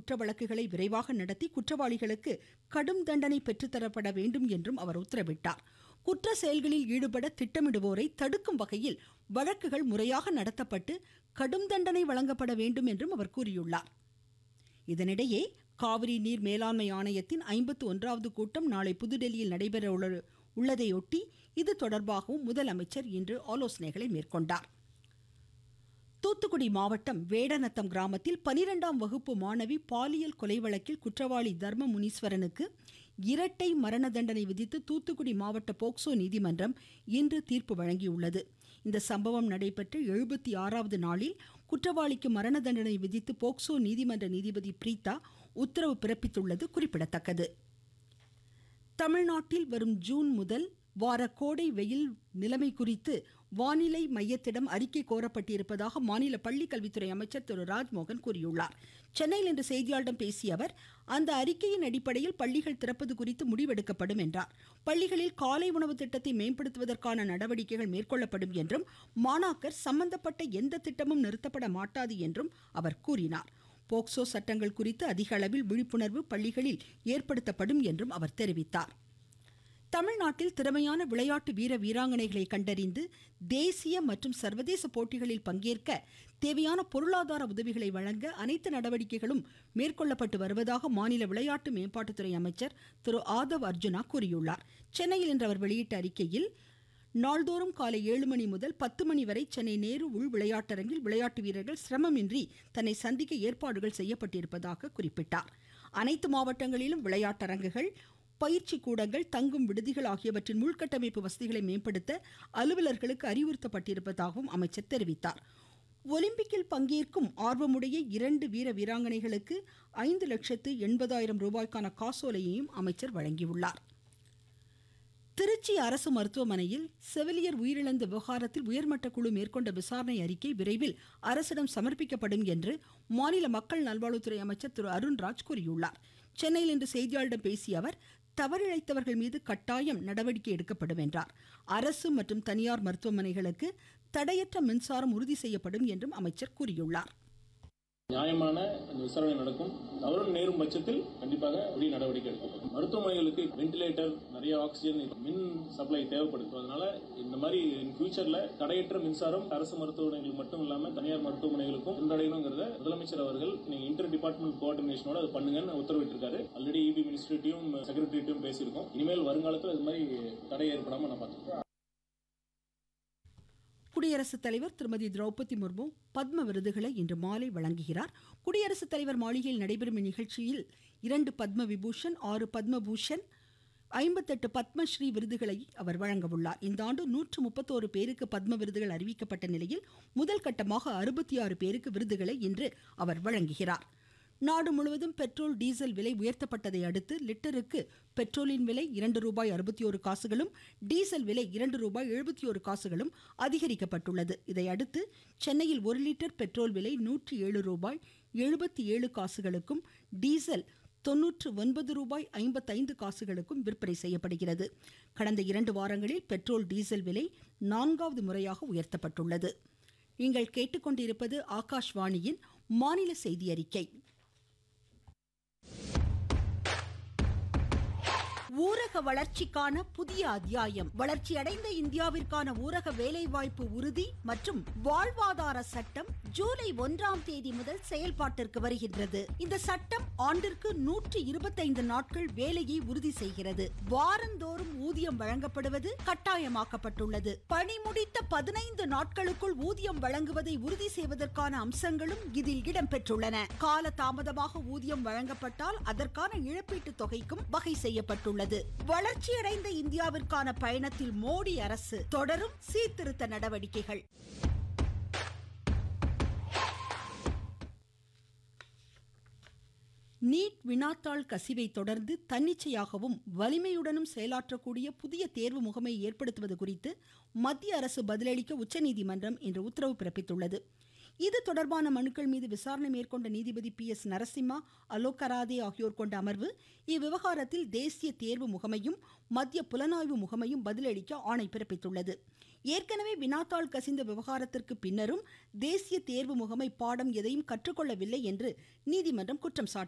குற்ற வழக்குகளை விரைவாக நடத்தி குற்றவாளிகளுக்கு கடும் தண்டனை பெற்றுத்தரப்பட வேண்டும் என்றும் அவர் உத்தரவிட்டார் குற்ற செயல்களில் ஈடுபட திட்டமிடுவோரை தடுக்கும் வகையில் வழக்குகள் முறையாக நடத்தப்பட்டு கடும் தண்டனை வழங்கப்பட வேண்டும் என்றும் அவர் கூறியுள்ளார் இதனிடையே காவிரி நீர் மேலாண்மை ஆணையத்தின் ஐம்பத்து ஒன்றாவது கூட்டம் நாளை புதுடெல்லியில் நடைபெற உள்ள- உள்ளதையொட்டி இது தொடர்பாகவும் முதலமைச்சர் இன்று ஆலோசனைகளை மேற்கொண்டார் தூத்துக்குடி மாவட்டம் வேடநத்தம் கிராமத்தில் பனிரெண்டாம் வகுப்பு மாணவி பாலியல் கொலை வழக்கில் குற்றவாளி தர்ம முனீஸ்வரனுக்கு இரட்டை மரண தண்டனை விதித்து தூத்துக்குடி மாவட்ட போக்சோ நீதிமன்றம் இன்று தீர்ப்பு வழங்கியுள்ளது இந்த சம்பவம் நடைபெற்ற எழுபத்தி ஆறாவது நாளில் குற்றவாளிக்கு மரண தண்டனை விதித்து போக்சோ நீதிமன்ற நீதிபதி பிரீதா உத்தரவு பிறப்பித்துள்ளது குறிப்பிடத்தக்கது தமிழ்நாட்டில் வரும் ஜூன் முதல் வார கோடை வெயில் நிலைமை குறித்து வானிலை மையத்திடம் அறிக்கை கோரப்பட்டிருப்பதாக மாநில பள்ளிக்கல்வித்துறை அமைச்சர் திரு ராஜ்மோகன் கூறியுள்ளார் சென்னையில் இன்று செய்தியாளர்களிடம் பேசிய அவர் அந்த அறிக்கையின் அடிப்படையில் பள்ளிகள் திறப்பது குறித்து முடிவெடுக்கப்படும் என்றார் பள்ளிகளில் காலை உணவு திட்டத்தை மேம்படுத்துவதற்கான நடவடிக்கைகள் மேற்கொள்ளப்படும் என்றும் மாணாக்கர் சம்பந்தப்பட்ட எந்த திட்டமும் நிறுத்தப்பட மாட்டாது என்றும் அவர் கூறினார் போக்சோ சட்டங்கள் குறித்து அதிக அளவில் விழிப்புணர்வு பள்ளிகளில் ஏற்படுத்தப்படும் என்றும் அவர் தெரிவித்தார் தமிழ்நாட்டில் திறமையான விளையாட்டு வீர வீராங்கனைகளை கண்டறிந்து தேசிய மற்றும் சர்வதேச போட்டிகளில் பங்கேற்க தேவையான பொருளாதார உதவிகளை வழங்க அனைத்து நடவடிக்கைகளும் மேற்கொள்ளப்பட்டு வருவதாக மாநில விளையாட்டு மேம்பாட்டுத்துறை அமைச்சர் திரு ஆதவ் அர்ஜுனா கூறியுள்ளார் சென்னையில் இன்று அவர் வெளியிட்ட அறிக்கையில் நாள்தோறும் காலை ஏழு மணி முதல் பத்து மணி வரை சென்னை நேரு உள் விளையாட்டரங்கில் விளையாட்டு வீரர்கள் சிரமமின்றி தன்னை சந்திக்க ஏற்பாடுகள் செய்யப்பட்டிருப்பதாக குறிப்பிட்டார் அனைத்து மாவட்டங்களிலும் விளையாட்டரங்குகள் பயிற்சி கூடங்கள் தங்கும் விடுதிகள் ஆகியவற்றின் உள்கட்டமைப்பு வசதிகளை மேம்படுத்த அலுவலர்களுக்கு அறிவுறுத்தப்பட்டிருப்பதாகவும் அமைச்சர் தெரிவித்தார் ஒலிம்பிக்கில் பங்கேற்கும் ஆர்வமுடைய இரண்டு வீர வீராங்கனைகளுக்கு ஐந்து லட்சத்து எண்பதாயிரம் ரூபாய்க்கான காசோலையையும் அமைச்சர் வழங்கியுள்ளார் திருச்சி அரசு மருத்துவமனையில் செவிலியர் உயிரிழந்த விவகாரத்தில் உயர்மட்ட குழு மேற்கொண்ட விசாரணை அறிக்கை விரைவில் அரசிடம் சமர்ப்பிக்கப்படும் என்று மாநில மக்கள் நல்வாழ்வுத்துறை அமைச்சர் திரு அருண்ராஜ் கூறியுள்ளார் சென்னையில் இன்று செய்தியாளர்களிடம் பேசிய அவர் தவறிழைத்தவர்கள் மீது கட்டாயம் நடவடிக்கை எடுக்கப்படும் என்றார் அரசு மற்றும் தனியார் மருத்துவமனைகளுக்கு தடையற்ற மின்சாரம் உறுதி செய்யப்படும் என்றும் அமைச்சர் கூறியுள்ளார் நியாயமான அந்த விசாரணை நடக்கும் தவறு நேரும் பட்சத்தில் கண்டிப்பாக உரிய நடவடிக்கை எடுக்கப்படும் மருத்துவமனைகளுக்கு வென்டிலேட்டர் நிறைய ஆக்சிஜன் மின் சப்ளை தேவைப்படுது அதனால இந்த மாதிரி இன் ஃபியூச்சர்ல தடையற்ற மின்சாரம் அரசு மருத்துவமனைகளுக்கு மட்டும் இல்லாம தனியார் மருத்துவமனைகளுக்கும் சென்றடையணுங்கிறத முதலமைச்சர் அவர்கள் நீங்க இன்டர் டிபார்ட்மெண்ட் கோஆர்டினேஷனோட அது பண்ணுங்கன்னு உத்தரவிட்டிருக்காரு ஆல்ரெடி இபி மினிஸ்ட்ரிட்டையும் செக்ரட்டரிட்டையும் பேசியிருக்கோம் இனிமேல் வருங்காலத்தில் இது மாதிரி தடை ஏற்படாம நான் பார்த்துக்கிறேன் குடியரசுத் தலைவர் திருமதி திரௌபதி முர்மு பத்ம விருதுகளை இன்று மாலை வழங்குகிறார் குடியரசுத் தலைவர் மாளிகையில் நடைபெறும் இந்நிகழ்ச்சியில் இரண்டு பத்ம விபூஷன் ஆறு பத்ம பூஷன் ஐம்பத்தெட்டு பத்மஸ்ரீ விருதுகளை அவர் வழங்க உள்ளார் இந்த ஆண்டு நூற்று முப்பத்தோரு பேருக்கு பத்ம விருதுகள் அறிவிக்கப்பட்ட நிலையில் முதல் கட்டமாக அறுபத்தி ஆறு பேருக்கு விருதுகளை இன்று அவர் வழங்குகிறார் நாடு முழுவதும் பெட்ரோல் டீசல் விலை உயர்த்தப்பட்டதை அடுத்து லிட்டருக்கு பெட்ரோலின் விலை இரண்டு ரூபாய் அறுபத்தி ஒரு காசுகளும் டீசல் விலை இரண்டு ரூபாய் எழுபத்தி ஒரு காசுகளும் அதிகரிக்கப்பட்டுள்ளது இதையடுத்து சென்னையில் ஒரு லிட்டர் பெட்ரோல் விலை நூற்றி ஏழு ரூபாய் எழுபத்தி ஏழு காசுகளுக்கும் டீசல் தொன்னூற்று ஒன்பது ரூபாய் ஐம்பத்தைந்து காசுகளுக்கும் விற்பனை செய்யப்படுகிறது கடந்த இரண்டு வாரங்களில் பெட்ரோல் டீசல் விலை நான்காவது முறையாக உயர்த்தப்பட்டுள்ளது நீங்கள் கேட்டுக்கொண்டிருப்பது ஆகாஷ்வாணியின் மாநில செய்தி அறிக்கை ஊரக வளர்ச்சிக்கான புதிய அத்தியாயம் வளர்ச்சியடைந்த இந்தியாவிற்கான ஊரக வேலைவாய்ப்பு உறுதி மற்றும் வாழ்வாதார சட்டம் ஜூலை ஒன்றாம் தேதி முதல் செயல்பாட்டிற்கு வருகின்றது இந்த சட்டம் ஆண்டிற்கு நூற்று இருபத்தைந்து நாட்கள் வேலையை உறுதி செய்கிறது வாரந்தோறும் ஊதியம் வழங்கப்படுவது கட்டாயமாக்கப்பட்டுள்ளது பணி முடித்த பதினைந்து நாட்களுக்குள் ஊதியம் வழங்குவதை உறுதி செய்வதற்கான அம்சங்களும் இதில் இடம்பெற்றுள்ளன கால தாமதமாக ஊதியம் வழங்கப்பட்டால் அதற்கான இழப்பீட்டுத் தொகைக்கும் வகை செய்யப்பட்டுள்ளது வளர்ச்சியடைந்த இந்தியாவிற்கான பயணத்தில் மோடி அரசு தொடரும் சீர்திருத்த நடவடிக்கைகள் நீட் வினாத்தாள் கசிவை தொடர்ந்து தன்னிச்சையாகவும் வலிமையுடனும் செயலாற்றக்கூடிய புதிய தேர்வு முகமையை ஏற்படுத்துவது குறித்து மத்திய அரசு பதிலளிக்க உச்சநீதிமன்றம் இன்று உத்தரவு பிறப்பித்துள்ளது இது தொடர்பான மனுக்கள் மீது விசாரணை மேற்கொண்ட நீதிபதி பி எஸ் நரசிம்மா அலோகராதே ஆகியோர் கொண்ட அமர்வு இவ்விவகாரத்தில் தேசிய தேர்வு முகமையும் மத்திய புலனாய்வு முகமையும் பதிலளிக்க ஆணை பிறப்பித்துள்ளது ஏற்கனவே வினாத்தாள் கசிந்த விவகாரத்திற்கு பின்னரும் தேசிய தேர்வு முகமை பாடம் எதையும் கற்றுக்கொள்ளவில்லை என்று நீதிமன்றம் குற்றம் சாட்டியுள்ளது